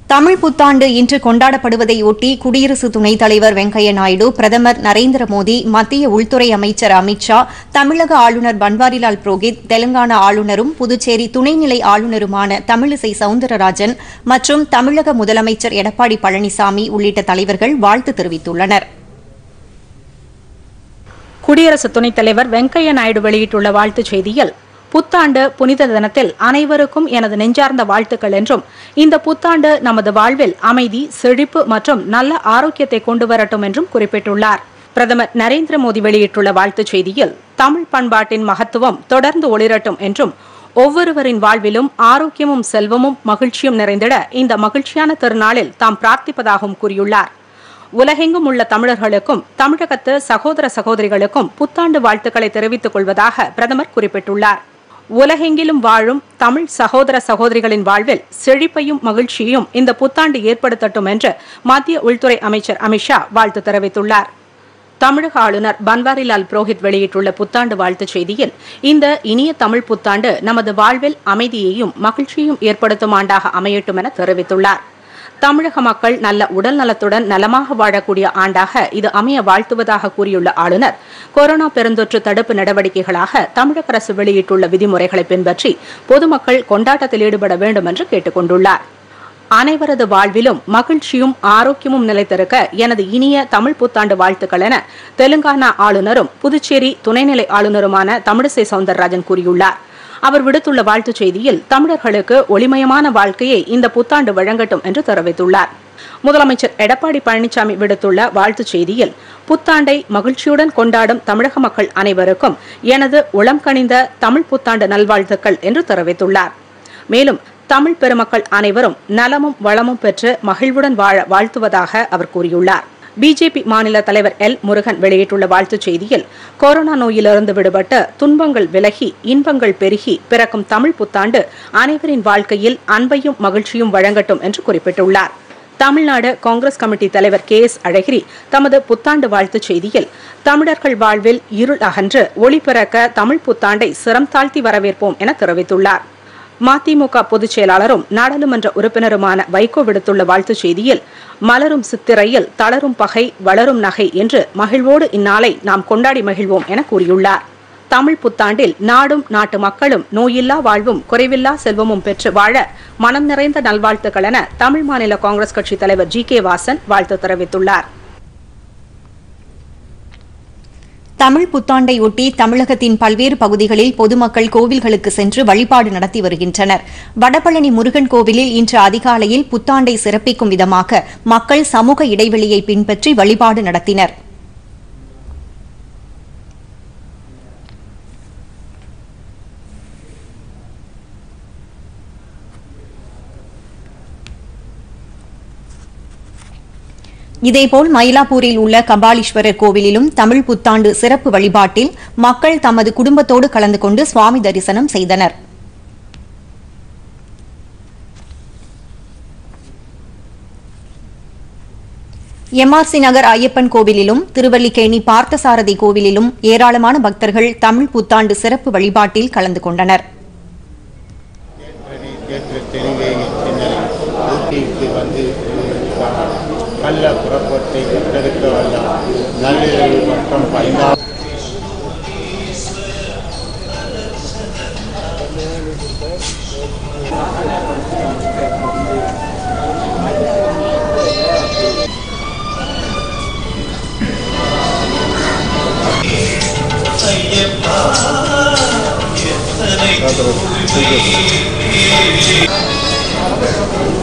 தமிழ் புத்தாண்டு இன்று கொண்டாடப்படுவதை ஒட்டி குடியரசு துணைத் தலைவர் வெங்கையா நாயுடு பிரதமர் நரேந்திர மோடி மத்திய உள்துறை அமைச்சர் அமித் ஷா தமிழக ஆளுநர் பன்வாரிலால் புரோஹித் தெலுங்கானா ஆளுநரும் புதுச்சேரி துணைநிலை ஆளுநருமான தமிழிசை சவுந்தரராஜன் மற்றும் தமிழக முதலமைச்சர் எடப்பாடி பழனிசாமி உள்ளிட்ட தலைவர்கள் வாழ்த்து தெரிவித்துள்ளனர் குடியரசு துணைத் தலைவர் வெங்கையா நாயுடு வெளியிட்டுள்ள வாழ்த்துச் செய்தியில் புத்தாண்டு புனித தினத்தில் அனைவருக்கும் எனது நெஞ்சார்ந்த வாழ்த்துக்கள் என்றும் இந்த புத்தாண்டு நமது வாழ்வில் அமைதி செழிப்பு மற்றும் நல்ல ஆரோக்கியத்தை கொண்டு வரட்டும் என்றும் குறிப்பிட்டுள்ளார் பிரதமர் நரேந்திர மோடி வெளியிட்டுள்ள வாழ்த்துச் செய்தியில் தமிழ் பண்பாட்டின் மகத்துவம் தொடர்ந்து ஒளிரட்டும் என்றும் ஒவ்வொருவரின் வாழ்விலும் ஆரோக்கியமும் செல்வமும் மகிழ்ச்சியும் நிறைந்திட இந்த மகிழ்ச்சியான திருநாளில் தாம் பிரார்த்திப்பதாகவும் கூறியுள்ளார் உலகெங்கும் உள்ள தமிழர்களுக்கும் தமிழகத்து சகோதர சகோதரிகளுக்கும் புத்தாண்டு வாழ்த்துக்களை தெரிவித்துக் கொள்வதாக பிரதமர் குறிப்பிட்டுள்ளார் உலகெங்கிலும் வாழும் தமிழ் சகோதர சகோதரிகளின் வாழ்வில் செழிப்பையும் மகிழ்ச்சியையும் இந்த புத்தாண்டு ஏற்படுத்தட்டும் என்று மத்திய உள்துறை அமைச்சர் அமித்ஷா வாழ்த்து தெரிவித்துள்ளார் தமிழக ஆளுநர் பன்வாரிலால் புரோஹித் வெளியிட்டுள்ள புத்தாண்டு வாழ்த்துச் செய்தியில் இந்த இனிய தமிழ் புத்தாண்டு நமது வாழ்வில் அமைதியையும் மகிழ்ச்சியையும் ஏற்படுத்தும் ஆண்டாக அமையட்டும் என தெரிவித்துள்ளார் தமிழக மக்கள் நல்ல உடல் நலத்துடன் நலமாக வாழக்கூடிய ஆண்டாக இது அமைய வாழ்த்துவதாக கூறியுள்ள ஆளுநர் கொரோனா பெருந்தொற்று தடுப்பு நடவடிக்கைகளாக தமிழக அரசு வெளியிட்டுள்ள விதிமுறைகளை பின்பற்றி பொதுமக்கள் கொண்டாட்டத்தில் ஈடுபட வேண்டும் என்று கேட்டுக் கொண்டுள்ளார் அனைவரது வாழ்விலும் மகிழ்ச்சியும் ஆரோக்கியமும் நிலைத்திருக்க எனது இனிய தமிழ் புத்தாண்டு வாழ்த்துக்கள் என தெலுங்கானா ஆளுநரும் புதுச்சேரி துணைநிலை ஆளுநருமான தமிழிசை சவுந்தரராஜன் கூறியுள்ளார் அவர் விடுத்துள்ள வாழ்த்துச் செய்தியில் தமிழர்களுக்கு ஒளிமயமான வாழ்க்கையை இந்த புத்தாண்டு வழங்கட்டும் என்று தெரிவித்துள்ளார் முதலமைச்சர் எடப்பாடி பழனிசாமி விடுத்துள்ள வாழ்த்துச் செய்தியில் புத்தாண்டை மகிழ்ச்சியுடன் கொண்டாடும் தமிழக மக்கள் அனைவருக்கும் எனது உளம் கனிந்த தமிழ் புத்தாண்டு நல்வாழ்த்துக்கள் என்று தெரிவித்துள்ளார் மேலும் தமிழ் பெருமக்கள் அனைவரும் நலமும் வளமும் பெற்று மகிழ்வுடன் வாழ வாழ்த்துவதாக அவர் கூறியுள்ளார் பிஜேபி மாநில தலைவர் எல் முருகன் வெளியிட்டுள்ள வாழ்த்துச் செய்தியில் கொரோனா நோயிலிருந்து விடுபட்டு துன்பங்கள் விலகி இன்பங்கள் பெருகி பிறக்கும் தமிழ் புத்தாண்டு அனைவரின் வாழ்க்கையில் அன்பையும் மகிழ்ச்சியும் வழங்கட்டும் என்று குறிப்பிட்டுள்ளார் தமிழ்நாடு காங்கிரஸ் கமிட்டி தலைவர் கே எஸ் அழகிரி தமது புத்தாண்டு வாழ்த்துச் செய்தியில் தமிழர்கள் வாழ்வில் இருள் அகன்று ஒளி பிறக்க தமிழ் புத்தாண்டை சிரம் தாழ்த்தி வரவேற்போம் என தெரிவித்துள்ளார் மதிமுக பொதுச் செயலாளரும் நாடாளுமன்ற உறுப்பினருமான வைகோ விடுத்துள்ள வாழ்த்துச் செய்தியில் மலரும் சித்திரையில் தளரும் பகை வளரும் நகை என்று மகிழ்வோடு இந்நாளை நாம் கொண்டாடி மகிழ்வோம் என கூறியுள்ளார் தமிழ் புத்தாண்டில் நாடும் நாட்டு மக்களும் நோயில்லா வாழ்வும் குறைவில்லா செல்வமும் பெற்று வாழ மனம் நிறைந்த நல்வாழ்த்துக்கள் என தமிழ் மாநில காங்கிரஸ் கட்சித் தலைவர் ஜி கே வாசன் வாழ்த்து தெரிவித்துள்ளார் தமிழ் புத்தாண்டையொட்டி தமிழகத்தின் பல்வேறு பகுதிகளில் பொதுமக்கள் கோவில்களுக்கு சென்று வழிபாடு நடத்தி வருகின்றனர் வடபழனி முருகன் கோவிலில் இன்று அதிகாலையில் புத்தாண்டை சிறப்பிக்கும் விதமாக மக்கள் சமூக இடைவெளியை பின்பற்றி வழிபாடு நடத்தினர் இதேபோல் மயிலாப்பூரில் உள்ள கபாலீஸ்வரர் கோவிலிலும் தமிழ் புத்தாண்டு சிறப்பு வழிபாட்டில் மக்கள் தமது குடும்பத்தோடு கலந்து கொண்டு சுவாமி தரிசனம் செய்தனர் எம்ஆர்சி நகர் ஐயப்பன் கோவிலிலும் திருவல்லிக்கேணி பார்த்தசாரதி கோவிலிலும் ஏராளமான பக்தர்கள் தமிழ் புத்தாண்டு சிறப்பு வழிபாட்டில் கலந்து கொண்டனர் கேட்டு தெளிவை சின்னரை ஊட்டிக்கு வந்து நல்ல புறப்பட்டு பெற்றெடுக்க வல்ல நள்ளிரவு மற்றும் பதினாறு எத்தனை